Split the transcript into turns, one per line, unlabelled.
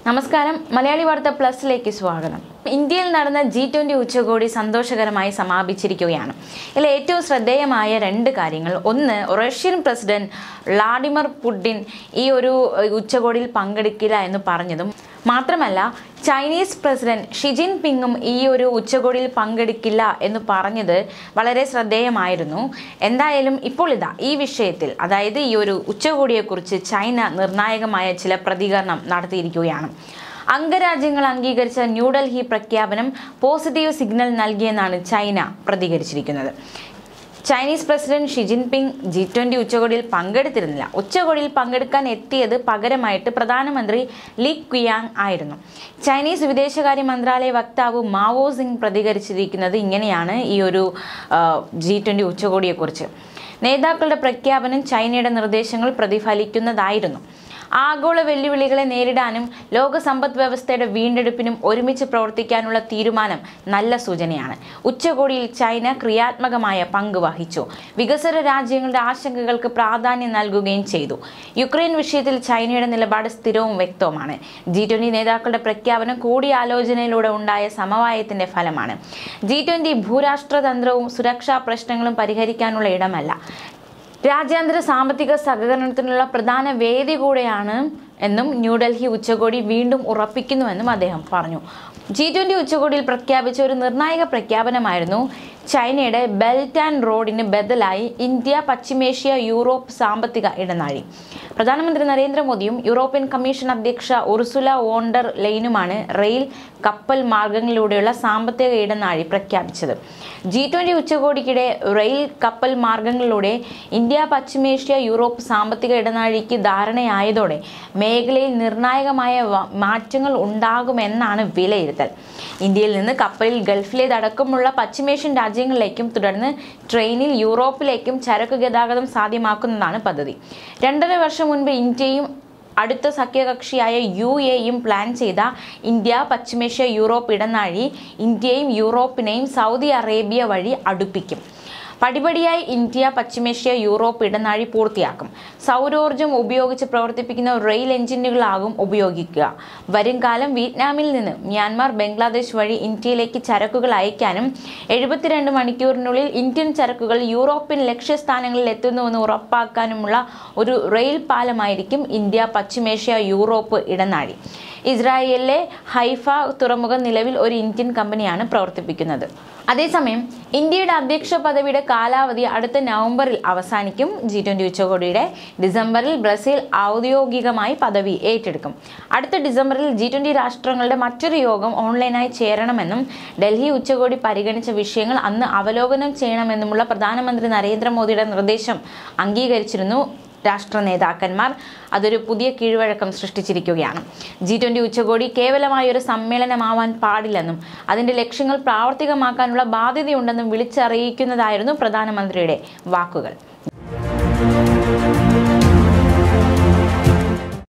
നമസ്കാരം മലയാളി വാർത്ത പ്ലസിലേക്ക് സ്വാഗതം ഇന്ത്യയിൽ നടന്ന ജി ട്വൻ്റി ഉച്ചകോടി സന്തോഷകരമായി സമാപിച്ചിരിക്കുകയാണ് ഇതിൽ ഏറ്റവും ശ്രദ്ധേയമായ രണ്ട് കാര്യങ്ങൾ ഒന്ന് റഷ്യൻ പ്രസിഡന്റ് വ്ളാഡിമിർ പുടിൻ ഈ ഒരു ഏഹ്, ഉച്ചകോടിയിൽ പങ്കെടുക്കില്ല എന്ന് പറഞ്ഞതും മാത്രമല്ല ചൈനീസ് പ്രസിഡന്റ് ഷിജിൻ പിങ്ങും ഈ ഒരു ഉച്ചകോടിയിൽ പങ്കെടുക്കില്ല എന്ന് പറഞ്ഞത് വളരെ ശ്രദ്ധേയമായിരുന്നു എന്തായാലും ഇപ്പോൾ ഇതാ ഈ വിഷയത്തിൽ അതായത് ഈ ഒരു ഉച്ചകോടിയെക്കുറിച്ച് ചൈന നിർണായകമായ ചില പ്രതികരണം നടത്തിയിരിക്കുകയാണ് അംഗരാജ്യങ്ങൾ അംഗീകരിച്ച ന്യൂഡൽഹി പ്രഖ്യാപനം പോസിറ്റീവ് സിഗ്നൽ നൽകിയെന്നാണ് ചൈന പ്രതികരിച്ചിരിക്കുന്നത് Chinese president Xi Jinping G twenty ഉച്ചകോടിയിൽ പങ്കെടുത്തിരുന്നില്ല ഉച്ചകോടിയിൽ പങ്കെടുക്കാൻ എത്തിയത് പകരമായിട്ട് പ്രധാനമന്ത്രി ലീ ക്വിയാങ് ആയിരുന്നു ചൈനീസ് വിദേശകാര്യ മന്ത്രാലയ വക്താവ് മാവോ സിംഗ് പ്രതികരിച്ചിരിക്കുന്നത് ഇങ്ങനെയാണ് ഈ ഒരു ജി ട്വൻ്റി ഉച്ചകോടിയെക്കുറിച്ച് നേതാക്കളുടെ പ്രഖ്യാപനം ചൈനയുടെ നിർദ്ദേശങ്ങൾ പ്രതിഫലിക്കുന്നതായിരുന്നു ആഗോള വെല്ലുവിളികളെ നേരിടാനും ലോക സമ്പദ് വ്യവസ്ഥയുടെ വീണ്ടെടുപ്പിനും ഒരുമിച്ച് പ്രവർത്തിക്കാനുള്ള തീരുമാനം നല്ല സൂചനയാണ് ഉച്ചകോടിയിൽ ചൈന ക്രിയാത്മകമായ പങ്ക് വഹിച്ചു വികസ്വര രാജ്യങ്ങളുടെ ആശങ്കകൾക്ക് പ്രാധാന്യം നൽകുകയും ചെയ്തു യുക്രൈൻ വിഷയത്തിൽ ചൈനയുടെ നിലപാട് സ്ഥിരവും വ്യക്തവുമാണ് ജി ട്വന്റി നേതാക്കളുടെ പ്രഖ്യാപനം കൂടിയാലോചനയിലൂടെ ഉണ്ടായ സമവായത്തിന്റെ ഫലമാണ് ജി ട്വന്റി ഭൂരാഷ്ട്രതന്ത്രവും സുരക്ഷാ പ്രശ്നങ്ങളും പരിഹരിക്കാനുള്ള ഇടമല്ല രാജ്യാന്തര സാമ്പത്തിക സഹകരണത്തിനുള്ള പ്രധാന വേദി കൂടെയാണ് എന്നും ന്യൂഡൽഹി ഉച്ചകോടി വീണ്ടും ഉറപ്പിക്കുന്നുവെന്നും അദ്ദേഹം പറഞ്ഞു ജി ട്വൻ്റി ഉച്ചകോടിയിൽ പ്രഖ്യാപിച്ച ഒരു നിർണായക പ്രഖ്യാപനമായിരുന്നു ചൈനയുടെ ബെൽറ്റ് ആൻഡ് റോഡിന് ബദലായി ഇന്ത്യ പശ്ചിമേഷ്യ യൂറോപ്പ് സാമ്പത്തിക ഇടനാഴി പ്രധാനമന്ത്രി നരേന്ദ്രമോദിയും യൂറോപ്യൻ കമ്മീഷൻ അധ്യക്ഷ ഉർസുല വോണ്ടർ ലെയിനുമാണ് റെയിൽ കപ്പൽ മാർഗങ്ങളിലൂടെയുള്ള സാമ്പത്തിക ഇടനാഴി പ്രഖ്യാപിച്ചത് ജി ട്വൻ്റി ഉച്ചകോടിക്കിടെ റെയിൽ കപ്പൽ മാർഗങ്ങളിലൂടെ ഇന്ത്യ പശ്ചിമേഷ്യ യൂറോപ്പ് സാമ്പത്തിക ഇടനാഴിക്ക് ധാരണയായതോടെ മേഖലയിൽ നിർണായകമായ വ- മാറ്റങ്ങൾ ഉണ്ടാകുമെന്നാണ് വിലയിരുത്തൽ ഇന്ത്യയിൽ നിന്ന് കപ്പലിൽ ഗൾഫിലേതടക്കമുള്ള പശ്ചിമേഷ്യൻ രാജ്യങ്ങളിലേക്കും തുടർന്ന് ട്രെയിനിൽ യൂറോപ്പിലേക്കും ചരക്ക് ഗതാഗതം സാധ്യമാക്കുന്നതാണ് പദ്ധതി രണ്ടര വർഷം മുൻപ് ഇന്ത്യയും അടുത്ത സഖ്യകക്ഷിയായ യു എയും പ്ലാൻ ചെയ്ത ഇന്ത്യ പശ്ചിമേഷ്യ യൂറോപ്പ് ഇടനാഴി ഇന്ത്യയും യൂറോപ്പിനെയും സൗദി അറേബ്യ വഴി അടുപ്പിക്കും പടിപടിയായി ഇന്ത്യ പശ്ചിമേഷ്യ യൂറോപ്പ് ഇടനാഴി പൂർത്തിയാക്കും സൗരോർജ്ജം ഉപയോഗിച്ച് പ്രവർത്തിപ്പിക്കുന്ന റെയിൽ എഞ്ചിനുകളാകും ഉപയോഗിക്കുക വരും കാലം വിയറ്റ്നാമിൽ നിന്ന് മ്യാൻമാർ ബംഗ്ലാദേശ് വഴി ഇന്ത്യയിലേക്ക് ചരക്കുകൾ അയക്കാനും എഴുപത്തിരണ്ട് മണിക്കൂറിനുള്ളിൽ ഇന്ത്യൻ ചരക്കുകൾ യൂറോപ്യൻ ലക്ഷ്യസ്ഥാനങ്ങളിൽ എത്തുന്നുവെന്ന് ഉറപ്പാക്കാനുമുള്ള ഒരു റെയിൽ പാലമായിരിക്കും ഇന്ത്യ പശ്ചിമേഷ്യ യൂറോപ്പ് ഇടനാഴി ഇസ്രായേലിലെ ഹൈഫ തുറമുഖം നിലവിൽ ഒരു ഇന്ത്യൻ കമ്പനിയാണ് പ്രവർത്തിപ്പിക്കുന്നത് അതേസമയം ഇന്ത്യയുടെ അധ്യക്ഷ പദവിയുടെ കാലാവധി അടുത്ത നവംബറിൽ അവസാനിക്കും ജി ട്വൻ്റി ഉച്ചകോടിയുടെ ഡിസംബറിൽ ബ്രസീൽ ഔദ്യോഗികമായി പദവി ഏറ്റെടുക്കും അടുത്ത ഡിസംബറിൽ ജി ട്വൻ്റി രാഷ്ട്രങ്ങളുടെ മറ്റൊരു യോഗം ഓൺലൈനായി ചേരണമെന്നും ഡൽഹി ഉച്ചകോടി പരിഗണിച്ച വിഷയങ്ങൾ അന്ന് അവലോകനം ചെയ്യണമെന്നുമുള്ള പ്രധാനമന്ത്രി നരേന്ദ്രമോദിയുടെ നിർദ്ദേശം അംഗീകരിച്ചിരുന്നു രാഷ്ട്ര നേതാക്കന്മാർ അതൊരു പുതിയ കീഴ്വഴക്കം സൃഷ്ടിച്ചിരിക്കുകയാണ് ജി ട്വൻ്റി ഉച്ചകോടി കേവലമായ ഒരു സമ്മേളനമാവാൻ പാടില്ലെന്നും അതിൻ്റെ ലക്ഷ്യങ്ങൾ പ്രാവർത്തികമാക്കാനുള്ള ബാധ്യതയുണ്ടെന്നും വിളിച്ചറിയിക്കുന്നതായിരുന്നു പ്രധാനമന്ത്രിയുടെ വാക്കുകൾ